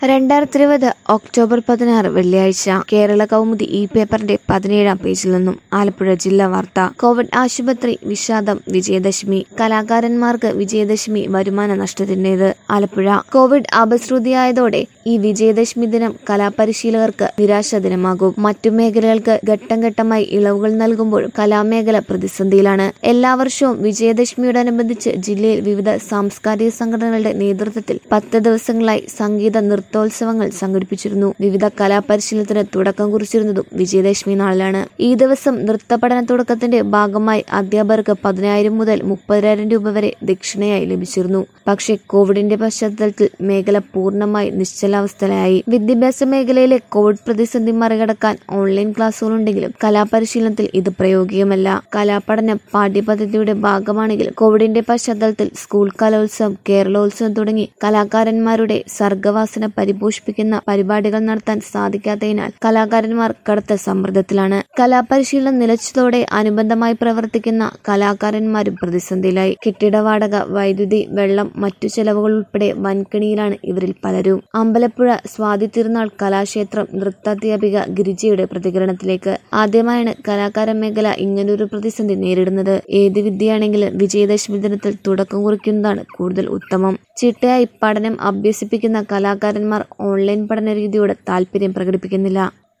രണ്ടായിരത്തി ഇരുപത് ഒക്ടോബർ പതിനാറ് വെള്ളിയാഴ്ച കേരള കൗമുദി ഈ പേപ്പറിന്റെ പതിനേഴാം പേജിൽ നിന്നും ആലപ്പുഴ ജില്ലാ വാർത്ത കോവിഡ് ആശുപത്രി വിഷാദം വിജയദശമി കലാകാരന്മാർക്ക് വിജയദശമി വരുമാന നഷ്ടത്തിന്റേത് ആലപ്പുഴ കോവിഡ് അപശ്രുതിയായതോടെ ഈ വിജയദശമി ദിനം കലാപരിശീലകർക്ക് നിരാശ ദിനമാകും മറ്റു മേഖലകൾക്ക് ഘട്ടം ഘട്ടമായി ഇളവുകൾ നൽകുമ്പോഴും കലാമേഖല പ്രതിസന്ധിയിലാണ് എല്ലാ വർഷവും വിജയദശമിയോടനുബന്ധിച്ച് ജില്ലയിൽ വിവിധ സാംസ്കാരിക സംഘടനകളുടെ നേതൃത്വത്തിൽ പത്ത് ദിവസങ്ങളായി സംഗീത നൃത്തോത്സവങ്ങൾ സംഘടിപ്പിച്ചിരുന്നു വിവിധ കലാപരിശീലനത്തിന് തുടക്കം കുറിച്ചിരുന്നതും വിജയദശമി നാളിലാണ് ഈ ദിവസം നൃത്ത പഠന തുടക്കത്തിന്റെ ഭാഗമായി അധ്യാപകർക്ക് പതിനായിരം മുതൽ മുപ്പതിനായിരം രൂപ വരെ ദക്ഷിണയായി ലഭിച്ചിരുന്നു പക്ഷേ കോവിഡിന്റെ പശ്ചാത്തലത്തിൽ മേഖല പൂർണ്ണമായി നിശ്ചലാവസ്ഥയിലായി വിദ്യാഭ്യാസ മേഖലയിലെ കോവിഡ് പ്രതിസന്ധി മറികടക്കാൻ ഓൺലൈൻ ക്ലാസുകളുണ്ടെങ്കിലും കലാപരിശീലനത്തിൽ ഇത് പ്രയോഗികമല്ല കലാപഠനം പാഠ്യപദ്ധതിയുടെ ഭാഗമാണെങ്കിലും കോവിഡിന്റെ പശ്ചാത്തലത്തിൽ സ്കൂൾ കലോത്സവം കേരളോത്സവം തുടങ്ങി കലാകാരന്മാരുടെ സർഗവാസന പരിപോഷിപ്പിക്കുന്ന പരിപാടികൾ നടത്താൻ സാധിക്കാത്തതിനാൽ കലാകാരന്മാർ കടുത്ത സമ്മർദ്ദത്തിലാണ് കലാപരിശീലനം നിലച്ചതോടെ അനുബന്ധമായി പ്രവർത്തിക്കുന്ന കലാകാരന്മാരും പ്രതിസന്ധിയിലായി കെട്ടിട വാടക വൈദ്യുതി വെള്ളം മറ്റു ചെലവുകൾ ഉൾപ്പെടെ വൻകണിയിലാണ് ഇവരിൽ പലരും അമ്പലപ്പുഴ സ്വാതി തിരുനാൾ കലാക്ഷേത്രം നൃത്താധ്യാപിക ഗിരിജയുടെ പ്രതികരണത്തിലേക്ക് ആദ്യമായാണ് കലാകാര മേഖല ഇങ്ങനൊരു പ്രതിസന്ധി നേരിടുന്നത് ഏത് വിദ്യയാണെങ്കിലും വിജയദശമി ദിനത്തിൽ തുടക്കം കുറിക്കുന്നതാണ് കൂടുതൽ ഉത്തമം ചിട്ടയായി പഠനം അഭ്യസിപ്പിക്കുന്ന കലാകാരന്മാർ ഓൺലൈൻ പഠന രീതിയോട് താല്പര്യം പ്രകടിപ്പിക്കുന്നില്ല